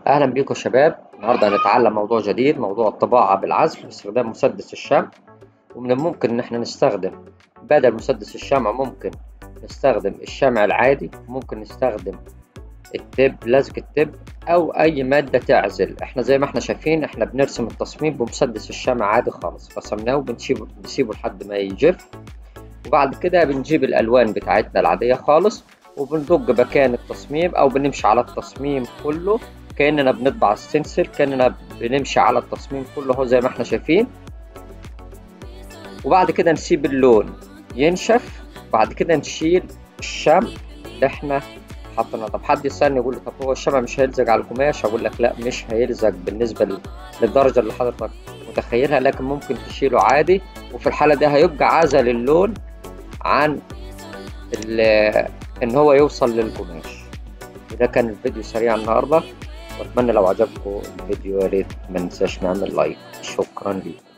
أهلا بيكم يا شباب النهاردة هنتعلم موضوع جديد موضوع الطباعة بالعزل باستخدام مسدس الشمع ومن الممكن إن احنا نستخدم بدل مسدس الشمع ممكن نستخدم الشمع العادي ممكن نستخدم التب لزق التب أو أي مادة تعزل احنا زي ما احنا شايفين احنا بنرسم التصميم بمسدس الشمع عادي خالص رسمناه وبنسيبه بنسيبه لحد ما يجف وبعد كده بنجيب الألوان بتاعتنا العادية خالص وبندق مكان التصميم أو بنمشي على التصميم كله كأننا بنطبع الستنسل كأننا بنمشي على التصميم كله اهو زي ما احنا شايفين وبعد كده نسيب اللون ينشف بعد كده نشيل الشمع اللي احنا حطيناه طب حد يسألني يقول لي طب هو الشمع مش هيلزق على القماش اقول لك لا مش هيلزق بالنسبة للدرجة اللي حضرتك متخيلها لكن ممكن تشيله عادي وفي الحالة دي هيبقى عزل اللون عن ان هو يوصل للقماش وده كان الفيديو سريع النهارده واتمنى لو عجبكم الفيديو يا ريت ما ننساش نعمل لايك شكرا لكم